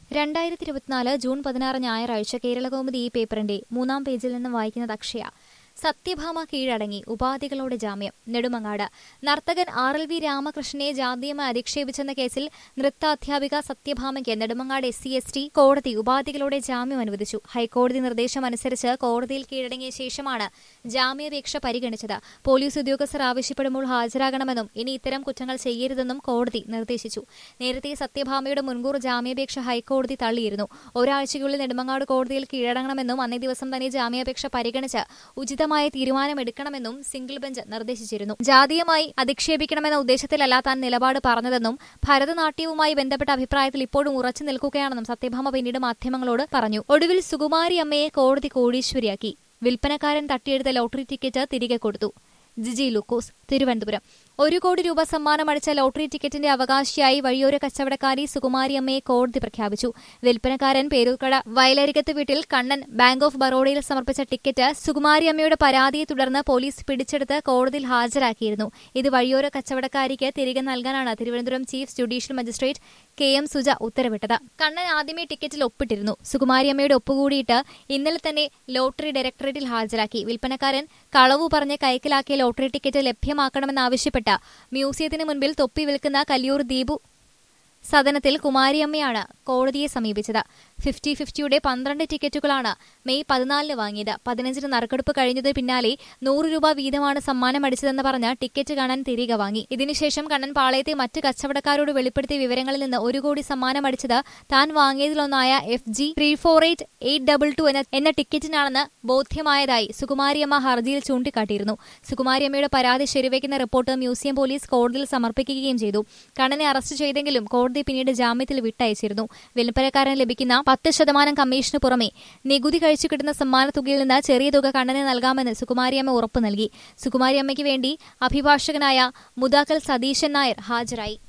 രണ്ടായിരത്തി ഇരുപത്തിനാല് ജൂൺ പതിനാറ് ഞായറാഴ്ച കേരളകൗമുദി ഈ പേപ്പറിന്റെ മൂന്നാം പേജിൽ നിന്ന് വായിക്കുന്നത് അക്ഷയ സത്യഭാമ കീഴടങ്ങി ഉപാധികളോടെ ജാമ്യം നെടുമങ്ങാട് നർത്തകൻ ആർ എൽ വി രാമകൃഷ്ണനെ ജാതീയമായി അധിക്ഷേപിച്ചെന്ന കേസിൽ നൃത്താധ്യാപിക സത്യഭാമയ്ക്ക് Nedumangad S C S T കോടതി ഉപാധികളോടെ ജാമ്യം അനുവദിച്ചു ഹൈക്കോടതി നിർദ്ദേശം അനുസരിച്ച് കോടതിയിൽ കീഴടങ്ങിയ ശേഷമാണ് ജാമ്യാപേക്ഷ പരിഗണിച്ചത് പോലീസ് ഉദ്യോഗസ്ഥർ ആവശ്യപ്പെടുമ്പോൾ ഹാജരാകണമെന്നും ഇനി ഇത്തരം കുറ്റങ്ങൾ ചെയ്യരുതെന്നും കോടതി നിർദ്ദേശിച്ചു നേരത്തെ സത്യഭാമയുടെ മുൻകൂർ ജാമ്യാപേക്ഷ ഹൈക്കോടതി തള്ളിയിരുന്നു ഒരാഴ്ചയ്ക്കുള്ളിൽ നെടുമങ്ങാട് കോടതിയിൽ കീഴടങ്ങണമെന്നും അന്നേ ദിവസം തന്നെ ജാമ്യാപേക്ഷ പരിഗണിച്ച് ഉചിതമായ തീരുമാനമെടുക്കണമെന്നും സിംഗിൾ ബെഞ്ച് നിർദ്ദേശിച്ചിരുന്നു ജാതീയമായി അധിക്ഷേപിക്കണമെന്ന ഉദ്ദേശത്തിലല്ല താൻ നിലപാട് പറഞ്ഞതെന്നും ഭരതനാട്യവുമായി ബന്ധപ്പെട്ട അഭിപ്രായത്തിൽ ഇപ്പോഴും ഉറച്ചു നിൽക്കുകയാണെന്നും സത്യഭാമ പിന്നീട് മാധ്യമങ്ങളോട് പറഞ്ഞു ഒടുവിൽ സുകുമാരി അമ്മയെ കോടതി കോടീശ്വരിയാക്കി വിൽപ്പനക്കാരൻ തട്ടിയെടുത്ത ലോട്ടറി ടിക്കറ്റ് തിരികെ കൊടുത്തു ജിജി ലൂക്കോസ് തിരുവനന്തപുരം ഒരു കോടി രൂപ സമ്മാനമടിച്ച ലോട്ടറി ടിക്കറ്റിന്റെ അവകാശിയായി വഴിയോര കച്ചവടക്കാരി സുകുമാരിയമ്മയെ കോടതി പ്രഖ്യാപിച്ചു വിൽപ്പനക്കാരൻ പേരൂർക്കട വയലരികത്ത് വീട്ടിൽ കണ്ണൻ ബാങ്ക് ഓഫ് ബറോഡയിൽ സമർപ്പിച്ച ടിക്കറ്റ് സുകുമാരിയമ്മയുടെ പരാതിയെ തുടർന്ന് പോലീസ് പിടിച്ചെടുത്ത് കോടതിയിൽ ഹാജരാക്കിയിരുന്നു ഇത് വഴിയോര കച്ചവടക്കാരിക്ക് തിരികെ നൽകാനാണ് Thiruvananthapuram chief judicial magistrate K M Suja ഉത്തരവിട്ടത് കണ്ണൻ ആദ്യമേ ടിക്കറ്റിൽ ഒപ്പിട്ടിരുന്നു സുകുമാരിയമ്മയുടെ ഒപ്പുകൂടിയിട്ട് ഇന്നലെ തന്നെ ലോട്ടറി ഡയറക്ടറേറ്റിൽ ഹാജരാക്കി വിൽപ്പനക്കാരൻ കളവു പറഞ്ഞ് കൈക്കലാക്കിയ ലോട്ടറി ടിക്കറ്റ് ലഭ്യമാക്കണമെന്നാവശ്യപ്പെട്ട മ്യൂസിയത്തിന് മുൻപിൽ തൊപ്പി വിൽക്കുന്ന കല്ലിയൂർ ദീപു സദനത്തിൽ കുമാരിയമ്മയാണ് കോടതിയെ സമീപിച്ചത് ഫിഫ്റ്റി ഫിഫ്റ്റിയുടെ പന്ത്രണ്ട് ടിക്കറ്റുകളാണ് മെയ് പതിനാലിന് വാങ്ങിയത് പതിനഞ്ചിന് നറുക്കെടുപ്പ് കഴിഞ്ഞതിന് പിന്നാലെ നൂറ് രൂപ വീതമാണ് സമ്മാനം അടിച്ചതെന്ന് പറഞ്ഞ് ടിക്കറ്റ് കാണാൻ തിരികെ വാങ്ങി ഇതിനുശേഷം കണ്ണൻ പാളയത്തെ മറ്റ് കച്ചവടക്കാരോട് വെളിപ്പെടുത്തിയ വിവരങ്ങളിൽ നിന്ന് ഒരു കോടി സമ്മാനം അടിച്ചത് താൻ വാങ്ങിയതിലൊന്നായ F G three four eight eight double two എന്ന എന്ന ടിക്കറ്റിനാണെന്ന് ബോധ്യമായതായി സുകുമാരിയമ്മ ഹർജിയിൽ ചൂണ്ടിക്കാട്ടിയിരുന്നു സുകുമാരിയമ്മയുടെ പരാതി ശരിവയ്ക്കുന്ന റിപ്പോർട്ട് മ്യൂസിയം പോലീസ് കോടതിയിൽ സമർപ്പിക്കുകയും ചെയ്തു കണ്ണനെ അറസ്റ്റ് ചെയ്തെങ്കിലും കോടതി പിന്നീട് ജാമ്യത്തിൽ വിട്ടയച്ചിരുന്നു വിൽപ്പനക്കാരന് ലഭിക്കുന്ന പത്ത് ശതമാനം കമ്മീഷന് പുറമെ നികുതി കഴിച്ചു കിട്ടുന്ന സമ്മാന തുകയിൽ നിന്ന് ചെറിയ തുക കണ്ണന് നൽകാമെന്ന് സുകുമാരിയമ്മ ഉറപ്പു നൽകി സുകുമാരിയമ്മയ്ക്ക് വേണ്ടി അഭിഭാഷകനായ മുതാക്കൽ സതീശൻ നായർ ഹാജരായി